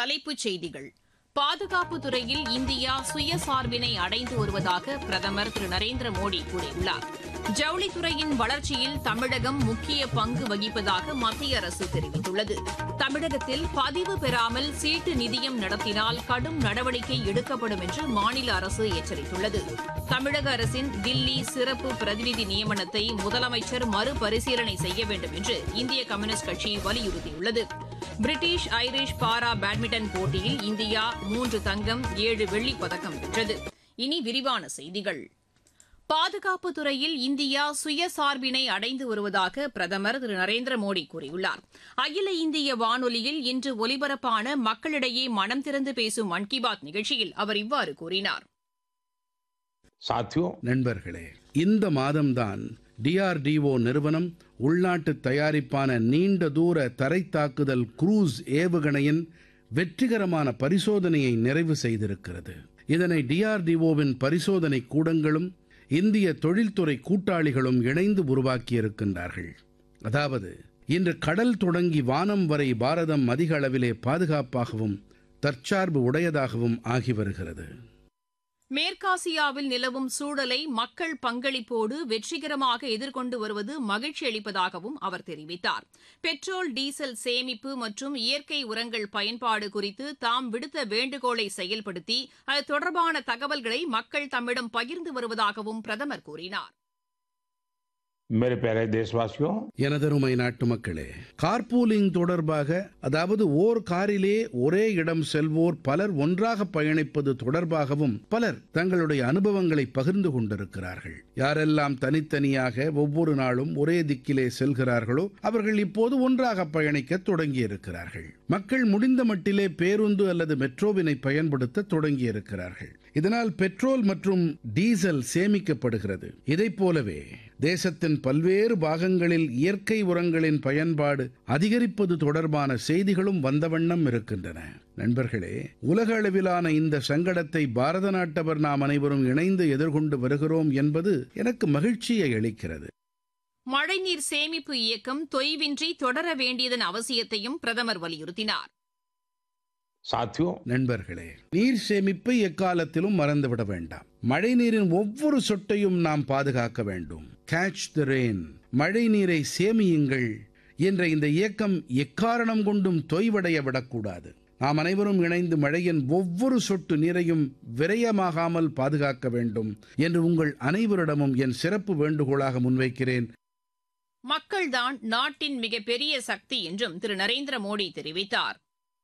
தலைப்புச் செய்திகள் பாதுகாப்பு துறையில் இந்தியா சுயசார்பினை அடைந்து வருவதாக பிரதமர் திரு நரேந்திர மோடி கூறியுள்ளார் ஜவுளித்துறையின் வளர்ச்சியில் தமிழகம் முக்கிய பங்கு வகிப்பதாக மத்திய அரசு தெரிவித்துள்ளது தமிழகத்தில் பதிவு பெறாமல் சீட்டு நிதியம் நடத்தினால் கடும் நடவடிக்கை எடுக்கப்படும் என்று மாநில அரசு எச்சரித்துள்ளது தமிழக அரசின் தில்லி சிறப்பு பிரதிநிதி நியமனத்தை முதலமைச்சர் மறுபரிசீலனை செய்ய வேண்டும் என்று இந்திய கம்யூனிஸ்ட் கட்சி வலியுறுத்தியுள்ளது பிரிட்டிஷ் ஐரிஷ் பாரா பேட்மிண்டன் போட்டியில் இந்தியா மூன்று தங்கம் ஏழு வெள்ளிப் பதக்கம் வென்றது இனி விரிவான செய்திகள் பாதுகாப்பு துறையில் இந்தியா சுயசார்பினை அடைந்து வருவதாக பிரதமர் திரு நரேந்திர மோடி கூறியுள்ளார் அகில இந்திய வானொலியில் இன்று ஒலிபரப்பான மக்களிடையே மனம் திறந்து பேசும் மன் கி பாத் நிகழ்ச்சியில் அவர் இவ்வாறு கூறினார் साथियों நண்பர்களே இந்த மாதம்தான் டிஆர்டிஓ நிறுவனம் உள்நாட்டு தயாரிப்பான நீண்ட தூர தரை தாக்குதல் குரூஸ் ஏவுகணையின் வெற்றிகரமான பரிசோதனையை நிறைவு செய்திருக்கிறது இதனை டிஆர்டிஓவின் பரிசோதனை கூடங்களும் இந்திய தொழில்துறை கூட்டாளிகளும் இணைந்து உருவாக்கியிருக்கின்றார்கள் அதாவது இன்று கடல் தொடங்கி வானம் வரை பாரதம் அதிக அளவிலே பாதுகாப்பாகவும் தற்சார்பு உடையதாகவும் ஆகி வருகிறது மேற்காசியாவில் நிலவும் சூழலை மக்கள் பங்களிப்போடு வெற்றிகரமாக எதிர்கொண்டு வருவது மகிழ்ச்சி அளிப்பதாகவும் அவர் தெரிவித்தார் பெட்ரோல் டீசல் சேமிப்பு மற்றும் இயற்கை உரங்கள் பயன்பாடு குறித்து தாம் விடுத்த வேண்டுகோளை செயல்படுத்தி அது தொடர்பான தகவல்களை மக்கள் தம்மிடம் பகிர்ந்து வருவதாகவும் பிரதமர் கூறினார் मेरे प्यारे देशवासियों எனதருமை நாட்டு மக்களே கார்பூலிங் தொடர்பாக அதாவது ஓர் காரிலே ஒரே இடம் செல்வோர் பலர் ஒன்றாக பயணிப்பது தொடர்பாகவும் பலர் தங்களுடைய அனுபவங்களை பகிர்ந்து கொண்டிருக்கிறார்கள் யாரெல்லாம் தனித்தனியாக ஒவ்வொரு நாளும் ஒரே திக்கிலே செல்கிறார்களோ அவர்கள் இப்போது ஒன்றாக பயணிக்க தொடங்கியிருக்கிறார்கள் மக்கள் முடிந்த மட்டிலே பேருந்து அல்லது மெட்ரோவினை பயன்படுத்த தொடங்கியிருக்கிறார்கள் இதனால் பெட்ரோல் மற்றும் டீசல் சேமிக்கப்படுகிறது இதைப் போலவே தேசத்தின் பல்வேறு பாகங்களில் இயற்கை உரங்களின் பயன்பாடு அதிகரிப்பது தொடர்பான செய்திகளும் வந்த வண்ணம் இருக்கின்றன நண்பர்களே உலக அளவிலான இந்த சங்கடத்தை பாரத நாட்டவர் நாம் அனைவரும் இணைந்து எதிர்கொண்டு வருகிறோம் என்பது எனக்கு மகிழ்ச்சியை அளிக்கிறது மழைநீர் சேமிப்பு இயக்கம் தொய்வின்றி தொடர வேண்டியதன் அவசியத்தையும் பிரதமர் வலியுறுத்தினார் साथियों நண்பர்களே நீர் சேமிப்பை எக்காலத்திலும் மறந்துவிட வேண்டாம் மழை நீரின் ஒவ்வொரு சொட்டையும் நாம் பாதுகாக்க வேண்டும் கேட்ச் த ரெயின் மழை நீரை சேமியுங்கள் என்ற இந்த இயக்கம் எக்காரணம் கொண்டும் தொய்வடைய விடக்கூடாது நாம் அனைவரும் இணைந்து மழையின் ஒவ்வொரு சொட்டு நீரையும் விரயமாகாமல் பாதுகாக்க வேண்டும் என்று உங்கள் அனைவரிடமும் என் சிறப்பு வேண்டுகோளாக முன்வைக்கிறேன் மக்கள்தான் நாட்டின் மிகப்பெரிய சக்தி என்றும் திரு நரேந்திர மோடி தெரிவித்தார்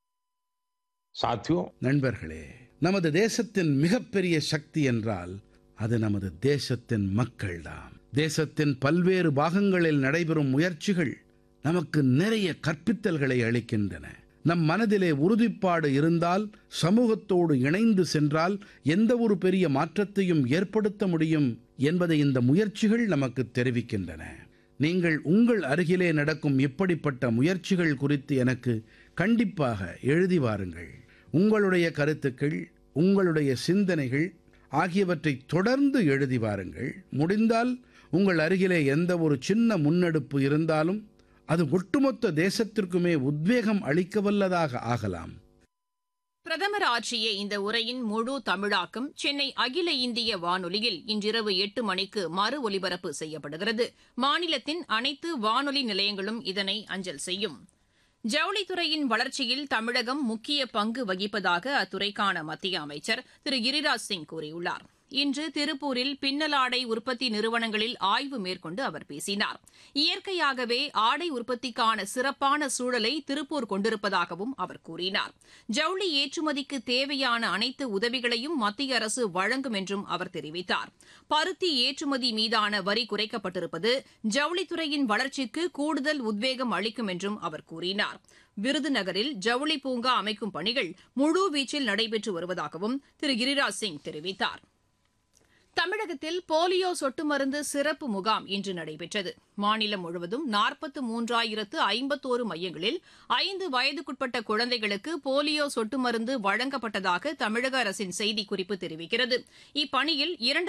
साथियों நண்பர்களே நமது தேசத்தின் மிகப்பெரிய சக்தி என்றால் அது நமது தேசத்தின் மக்கள்தாம் தேசத்தின் பல்வேறு பாகங்களில் நடைபெறும் முயற்சிகள் நமக்கு நிறைய கற்பித்தல்களை அளிக்கின்றன நம் மனதிலே உறுதிப்பாடு இருந்தால் சமூகத்தோடு இணைந்து சென்றால் எந்த ஒரு பெரிய மாற்றத்தையும் ஏற்படுத்த முடியும் என்பதை இந்த முயற்சிகள் நமக்கு தெரிவிக்கின்றன நீங்கள் உங்கள் அருகிலே நடக்கும் இப்படிப்பட்ட முயற்சிகள் குறித்து எனக்கு கண்டிப்பாக எழுதி வாருங்கள் உங்களுடைய கருத்துக்கள் உங்களுடைய சிந்தனைகள் ஆகியவற்றை தொடர்ந்து எழுதி வாருங்கள் முடிந்தால் உங்கள் அருகிலே எந்த ஒரு சின்ன முன்னெடுப்பு இருந்தாலும் அது ஒட்டுமொத்த தேசத்திற்குமே உத்வேகம் அளிக்கவல்லதாக ஆகலாம் பிரதமர் ஆற்றிய இந்த உரையின் முழு தமிழாக்கம் சென்னை அகில இந்திய வானொலியில் இன்றிரவு எட்டு மணிக்கு மறு ஒலிபரப்பு செய்யப்படுகிறது மாநிலத்தின் அனைத்து வானொலி நிலையங்களும் இதனை அஞ்சல் செய்யும் ஜவுளித்துறையின் வளர்ச்சியில் தமிழகம் முக்கிய பங்கு வகிப்பதாக அத்துறைக்கான மத்திய அமைச்சர் திரு கிரிராஜ் சிங் கூறியுள்ளார் இன்று திருப்பூரில் பின்னலாடை உற்பத்தி நிறுவனங்களில் ஆய்வு மேற்கொண்டு அவர் பேசினார் இயற்கையாகவே ஆடை உற்பத்திக்கான சிறப்பான சூழலை திருப்பூர் கொண்டிருப்பதாகவும் அவர் கூறினார் ஜவுளி ஏற்றுமதிக்கு தேவையான அனைத்து உதவிகளையும் மத்திய அரசு வழங்கும் என்றும் அவர் தெரிவித்தார் பருத்தி ஏற்றுமதி மீதான வரி குறைக்கப்பட்டிருப்பது ஜவுளித்துறையின் வளர்ச்சிக்கு கூடுதல் உத்வேகம் அளிக்கும் என்றும் அவர் கூறினார் விருதுநகரில் ஜவுளி பூங்கா அமைக்கும் பணிகள் முழுவீச்சில் நடைபெற்று வருவதாகவும் திரு கிரிராஜ் சிங் தெரிவித்தார் தமிழகத்தில் போலியோ சொட்டு மருந்து சிறப்பு முகாம் இன்று நடைபெற்றது மாநிலம் முழுவதும் நாற்பத்து மூன்றாயிரத்து ஐம்பத்தோரு மையங்களில் ஐந்து வயதுக்குட்பட்ட குழந்தைகளுக்கு போலியோ சொட்டு மருந்து வழங்கப்பட்டதாக தமிழக அரசின் செய்திக்குறிப்பு தெரிவிக்கிறது இப்பணியில் இரண்டு